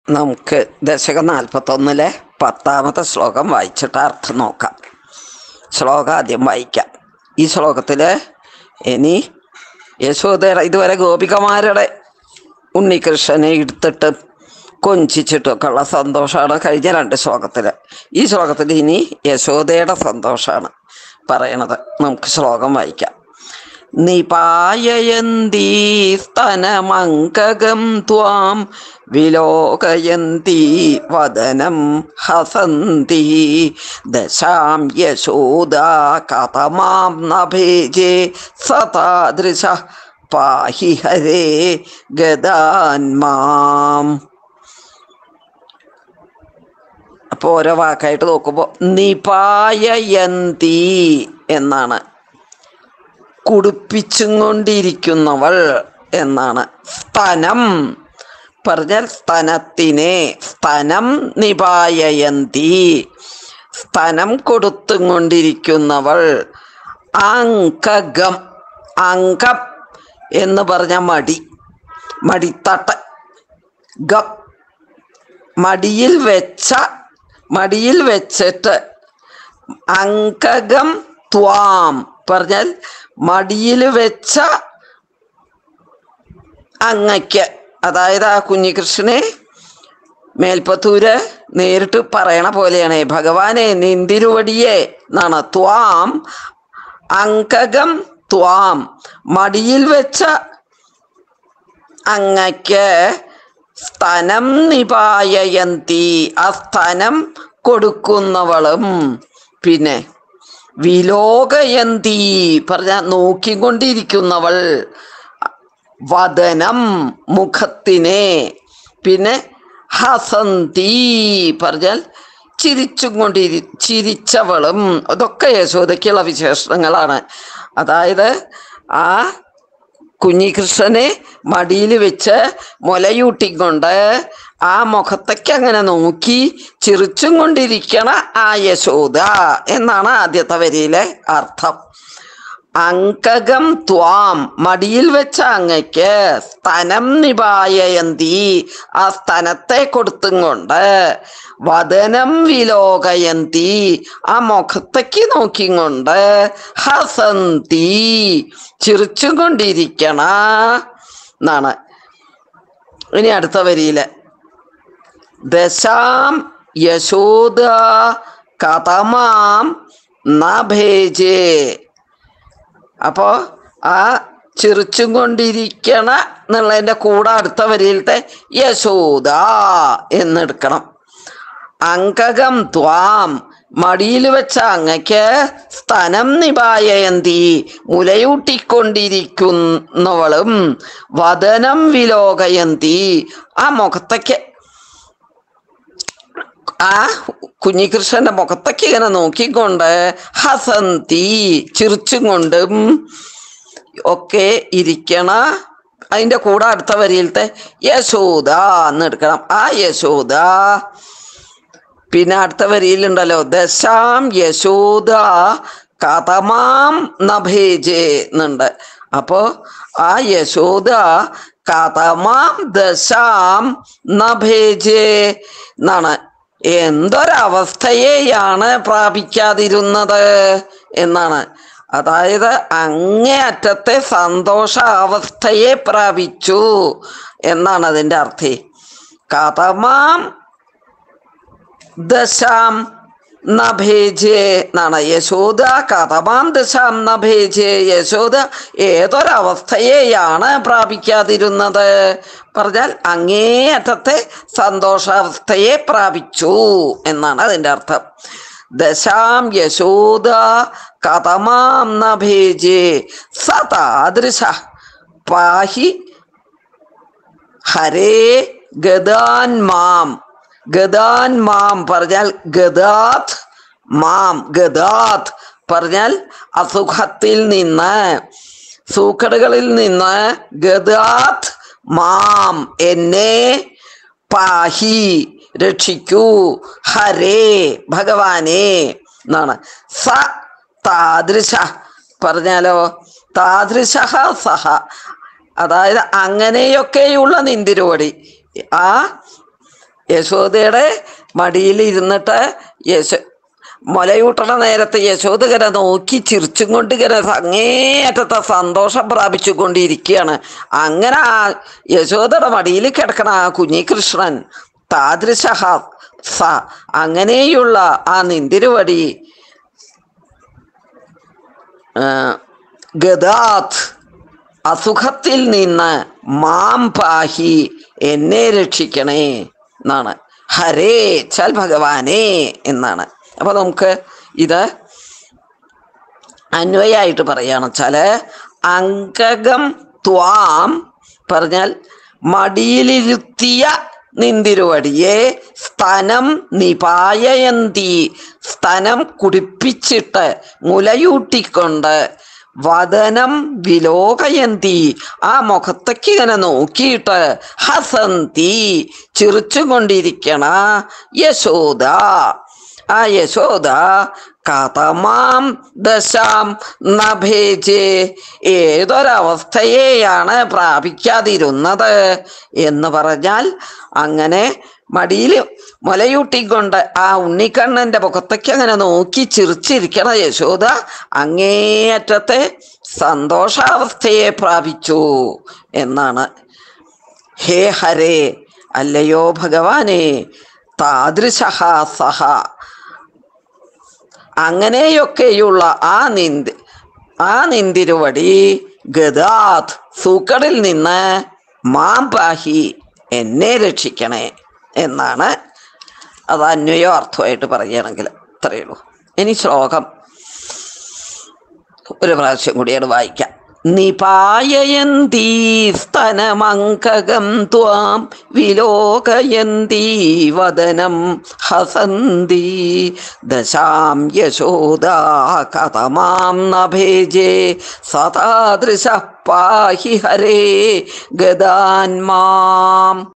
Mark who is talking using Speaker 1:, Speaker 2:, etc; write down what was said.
Speaker 1: നമുക്ക് ദശകം നാൽപ്പത്തൊന്നിലെ പത്താമത്തെ ശ്ലോകം വായിച്ചിട്ട് അർത്ഥം നോക്കാം ശ്ലോകം ആദ്യം വായിക്കാം ഈ ശ്ലോകത്തിൽ ഇനി യശോദയുടെ ഇതുവരെ ഗോപികമാരുടെ ഉണ്ണികൃഷ്ണനെ എടുത്തിട്ട് കൊഞ്ചിച്ചിട്ടൊക്കെ ഉള്ള സന്തോഷമാണ് കഴിഞ്ഞ രണ്ട് ശ്ലോകത്തിൽ ഈ ശ്ലോകത്തിൽ ഇനി യശോദയുടെ സന്തോഷമാണ് പറയണത് നമുക്ക് ശ്ലോകം വായിക്കാം നിപായയന്തി സ്തനമങ്കകം ത്വാം വിലോകയന്തി വദനം ഹസന്തി ദശാം യശോദാ കഥമാം നഭേജേ സതാദൃശ പാഹി ഹരേ ഗദാൻമാം അപ്പോൾ ഓരോ വാക്കായിട്ട് നോക്കുമ്പോൾ നിപായയന്തി എന്നാണ് കുടിപ്പിച്ചും കൊണ്ടിരിക്കുന്നവൾ എന്നാണ് സ്തനം പറഞ്ഞാൽ സ്തനത്തിനെ സ്തനം നിപായയന്തി സ്തനം കൊടുത്തും കൊണ്ടിരിക്കുന്നവൾ അങ്കകം അങ്കം എന്ന് പറഞ്ഞ മടി മടിത്തട്ട ഗം മടിയിൽ വെച്ച മടിയിൽ വെച്ചിട്ട് അങ്കകം ത്വാം പറഞ്ഞാൽ മടിയിൽ വെച്ച അങ്ങയ്ക്ക് അതായത് ആ കുഞ്ഞികൃഷ്ണനെ മേൽപ്പത്തൂര് നേരിട്ട് പറയണ പോലെയാണ് ഭഗവാനെ നിന്തിരുവടിയെ എന്നാണ് ത്വാം അങ്കകം ത്വാം മടിയിൽ വെച്ച അങ്ങയ്ക്ക് സ്തനം നിപായയന്തി ആ സ്തനം കൊടുക്കുന്നവളും പിന്നെ വിലോകയന്തി പറഞ്ഞ നോക്കിക്കൊണ്ടിരിക്കുന്നവൾ വദനം മുഖത്തിനെ പിന്നെ ഹസന്തി പറഞ്ഞാൽ ചിരിച്ചും കൊണ്ടിരി ചിരിച്ചവളും അതൊക്കെ യശോദയ്ക്കുള്ള വിശേഷണങ്ങളാണ് അതായത് ആ കുഞ്ഞികൃഷ്ണനെ മടിയിൽ വെച്ച് മുലയൂട്ടിക്കൊണ്ട് ആ മുഖത്തേക്ക് അങ്ങനെ നോക്കി ചിരിച്ചും കൊണ്ടിരിക്കണ ആ യശോദ എന്നാണ് ആദ്യത്തെ വരിയിലെ അർത്ഥം അങ്കകം ത്വാം മടിയിൽ വെച്ച അങ്ങയ്ക്ക് സ്തനം നിപായയന്തി ആ സ്തനത്തെ കൊടുത്തും കൊണ്ട് വദനം വിലോകയന്തി ആ മുഖത്തേക്ക് നോക്കിയും കൊണ്ട് ഹസന്തി ചിരിച്ചും കൊണ്ടിരിക്കണ എന്നാണ് ഇനി അടുത്ത വരിയില് ദശാം യശോദ കഥമാം നഭേജേ അപ്പോ ആ ചിരിച്ചും കൊണ്ടിരിക്കണ എന്നുള്ളതിന്റെ കൂടെ അടുത്ത വരിയിലത്തെ യശോദ എന്നെടുക്കണം അങ്കകം ത്വാം മടിയിൽ വെച്ച അങ്ങയ്ക്ക് സ്തനം നിപായയന്തി മുലയൂട്ടിക്കൊണ്ടിരിക്കുന്നവളും വദനം വിലോകയന്തി ആ മുഖത്തേക്ക് ആ കുഞ്ഞികൃഷ്ണന്റെ മുഖത്തേക്ക് ഇങ്ങനെ നോക്കിക്കൊണ്ട് ഹസന്തി ചിരിച്ചും കൊണ്ടും ഒക്കെ ഇരിക്കണ അതിന്റെ കൂടെ അടുത്ത വരിയിലത്തെ യശോദ എന്ന് എടുക്കണം ആ യശോദ പിന്നെ അടുത്ത വരിയിലുണ്ടല്ലോ ദശാം യശോദ കഥമാം നഭേജേ എന്നുണ്ട് അപ്പോ ആ യശോദ കഥമാം ദശാം നഭേജേ എന്നാണ് എന്തൊരവസ്ഥയെയാണ് പ്രാപിക്കാതിരുന്നത് എന്നാണ് അതായത് അങ്ങേയറ്റത്തെ സന്തോഷ അവസ്ഥയെ പ്രാപിച്ചു എന്നാണ് അതിൻ്റെ അർത്ഥം കഥമാം ദശാം നഭേജേ എന്നാണ് യശോദ കഥമാം ദശാം നഭേജേ യശോദ ഏതൊരവസ്ഥയെയാണ് പ്രാപിക്കാതിരുന്നത് പറഞ്ഞാൽ അങ്ങേയറ്റത്തെ സന്തോഷാവസ്ഥയെ പ്രാപിച്ചു എന്നാണ് അതിൻ്റെ അർത്ഥം ദശാം യശോദ കഥമാം നഭേജേ സതാദൃശ പാഹി ഹരേ ഗദാൻ മാം ഗദാൻ മാം പറഞ്ഞാൽ ഗദാത് മാം ഗദാത് പറഞ്ഞാൽ അസുഖത്തിൽ നിന്ന് സൂക്കടുകളിൽ നിന്ന് ഗദാത് മാം എന്നെ പാഹി രക്ഷിക്കൂ ഹരേ ഭഗവാനെ എന്നാണ് സ താദൃശ പറഞ്ഞാലോ താദൃശ സഹ അതായത് അങ്ങനെയൊക്കെയുള്ള നിന്തിരുവടി ആ യശോദയുടെ മടിയിൽ ഇരുന്നിട്ട് യശോ മുലയൂട്ടണ നേരത്ത് യശോദ ഇങ്ങനെ നോക്കി ചിരിച്ചും കൊണ്ട് ഇങ്ങനെ അങ്ങേയറ്റത്തെ സന്തോഷം പ്രാപിച്ചു കൊണ്ടിരിക്കുകയാണ് അങ്ങനെ ആ യശോദയുടെ മടിയിൽ കിടക്കണ ആ കുഞ്ഞികൃഷ്ണൻ താദൃശ സ അങ്ങനെയുള്ള ആ നിന്തിരുവടി ആ, ഗദാത് അസുഖത്തിൽ നിന്ന് മാം പാഹി എന്നെ രക്ഷിക്കണേ എന്നാണ് ഹരേ ചൽ ഭഗവാനേ എന്നാണ് അപ്പൊ നമുക്ക് ഇത് അന്വയായിട്ട് പറയാണ് വെച്ചാല് അങ്കകം ത്വാം പറഞ്ഞാൽ മടിയിലിരുത്തിയ നിന്തിരുവടിയെ സ്തനം നിപായയന്തി സ്തനം കുടിപ്പിച്ചിട്ട് മുലയൂട്ടിക്കൊണ്ട് വദനം വിലോകയന്തി ആ മുഖത്തേക്ക് ഇങ്ങനെ നോക്കിയിട്ട് ഹസന്തി ചിറിച്ചുകൊണ്ടിരിക്കണ യശോദ ആ യശോദ കഥമാം ദശാം നഭേജെ ഏതൊരവസ്ഥയെയാണ് പ്രാപിക്കാതിരുന്നത് എന്ന് പറഞ്ഞാൽ അങ്ങനെ മടിയിൽ മുലയൂട്ടിക്കൊണ്ട് ആ ഉണ്ണിക്കണ്ണന്റെ മുഖത്തേക്ക് അങ്ങനെ നോക്കി ചിരിച്ചിരിക്കണ യശോദ അങ്ങേയറ്റത്തെ സന്തോഷാവസ്ഥയെ പ്രാപിച്ചു എന്നാണ് ഹേ ഹരേ അല്ലയോ ഭഗവാനെ താദൃശ സഹ അങ്ങനെയൊക്കെയുള്ള ആ നിന്തി ആ നിന്തിരുവടി ഗദാത് സൂക്കടിൽ നിന്ന് മാം പാഹി എന്നെ രക്ഷിക്കണേ എന്നാണ് അത് അന്വയോ അർത്ഥമായിട്ട് പറയുകയാണെങ്കിൽ ഇത്രയേ ഉള്ളൂ ഇനി ശ്ലോകം ഒരു പ്രാവശ്യം കൂടിയാണ് വായിക്കാം നിപായയന്തീ സ്തനമങ്കകം ത്വാം വിലോകയന്തീ വദനം ഹസന്തി ദശാം യശോദാ കഥമാം നഭേജേ സതാദൃശ പാഹി ഹരേ ഗദാൻ മാം